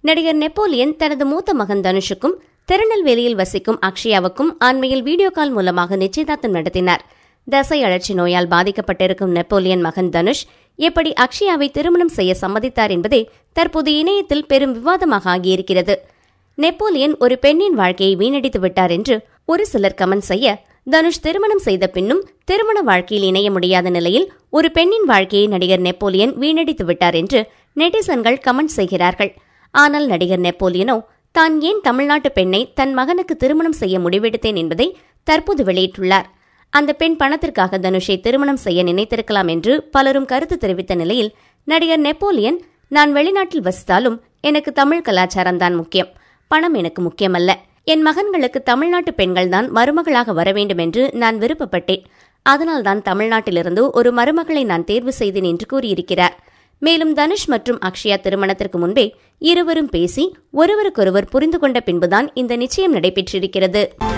நடிகர் நெப்போலியன் தனது மூத்த மகன் தனுஷுக்கும் திருநெல்வேலியில் வசிக்கும் அக்ஷயாவுக்கும் அண்மையில் வீடியோ கால் மூலமாக நிச்சயதார்த்தம் நடத்தினார் தசை அழற்சி நோயால் பாதிக்கப்பட்டிருக்கும் நெப்போலியன் மகன் தனுஷ் எப்படி அக்ஷயாவை திருமணம் செய்ய சம்மதித்தார் என்பதே தற்போது இணையத்தில் பெரும் விவாதமாக ஆகியிருக்கிறது நெப்போலியன் ஒரு பெண்ணின் வாழ்க்கையை வீணடித்து விட்டார் என்று ஒரு சிலர் கமெண்ட் செய்ய தனுஷ் திருமணம் செய்த பின்னும் திருமண வாழ்க்கையில் இணைய முடியாத நிலையில் ஒரு பெண்ணின் வாழ்க்கையை நடிகர் நெப்போலியன் வீணடித்து விட்டார் என்று நெட்டிசன்கள் கமெண்ட் செய்கிறார்கள் ஆனால் நடிகர் நெப்போலியனோ தான் ஏன் தமிழ்நாட்டு பெண்ணை தன் மகனுக்கு திருமணம் செய்ய முடிவெடுத்தேன் என்பதை தற்போது வெளியிட்டுள்ளார் அந்த பெண் பணத்திற்காக தனுஷை திருமணம் செய்ய நினைத்திருக்கலாம் என்று பலரும் கருத்து தெரிவித்த நிலையில் நடிகர் நெப்போலியன் நான் வெளிநாட்டில் வசித்தாலும் எனக்கு தமிழ் கலாச்சாரம் தான் முக்கியம் பணம் எனக்கு முக்கியமல்ல என் மகன்களுக்கு தமிழ்நாட்டு பெண்கள் தான் மருமகளாக வர வேண்டும் என்று நான் விருப்பப்பட்டேன் அதனால்தான் தமிழ்நாட்டிலிருந்து ஒரு மருமகளை நான் தேர்வு செய்தேன் என்று கூறியிருக்கிறார் மேலும் தனுஷ் மற்றும் அக்ஷயா திருமணத்திற்கு முன்பே இருவரும் பேசி ஒருவருக்கொருவர் புரிந்து கொண்ட பின்புதான் இந்த நிச்சயம் நடைபெற்றிருக்கிறது